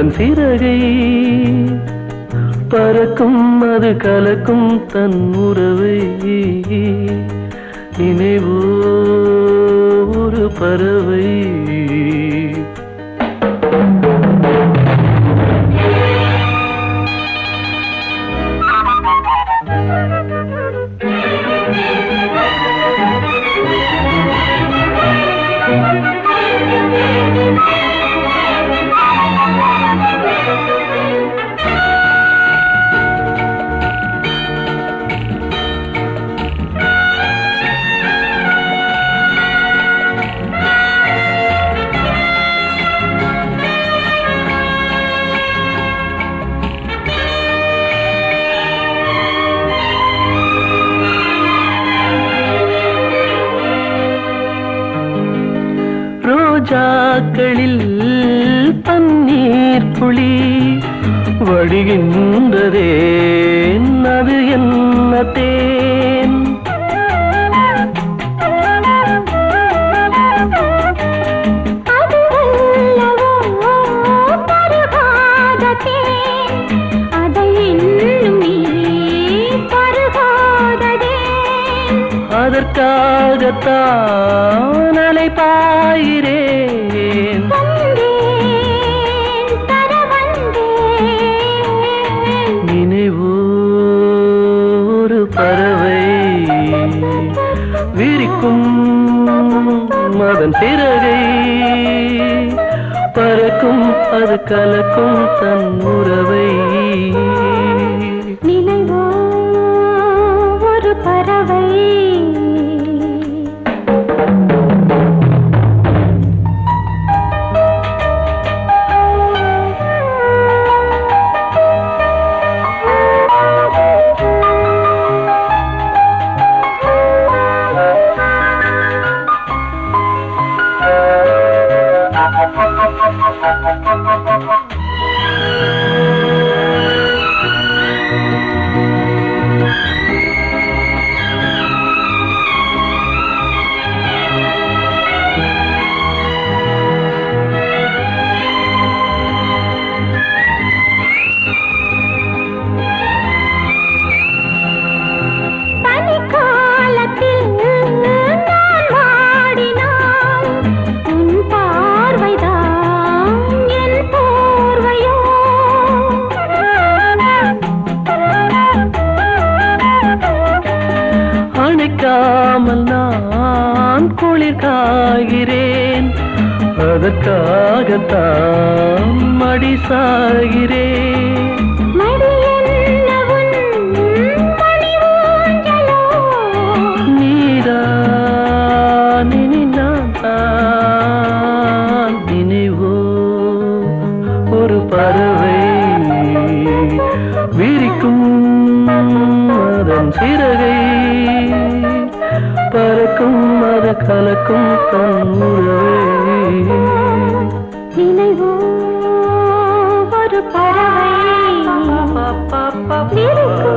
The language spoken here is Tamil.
அதன் சிறகை பறக்கும் அது கலக்கும் தன் உறவை நினைவோ ஒரு பறவை ரோஜாக்களில் பன்னீர் புளி வடிகின்றதே அது என்ன தேன் அது அல்லவோ பருகாத தேன் அதை இன்னும் நீ பருகாததே அதற்காகத்தான் அலைப்பாயிரேன் வந்தேன் தர வந்தேன் நினைவோ ஒரு பறவை விரிக்கும் அதன் சிறகை பறக்கும் அது கலக்கும் தன் உறவை நினைவோ ஒரு பறவை பனிக்காலத்தில் நான் வாடினால் உன் பார்வைதான் என் போர்வையோ அணைக்காமல் நான் குளிர் காய்கிறேன் அதற்காகத்தான் மடி சாகிறேன் மடி என்ன உன் மணி ஊஞ்சலோ நீதான் இனி நான் தான் நினைவோ ஒரு பறவை விரிக்கும் அதன் சிறகை பறக்கும் அது கலக்கும் தன் உறவை நினைவோ ஒரு பறவை இருக்கும்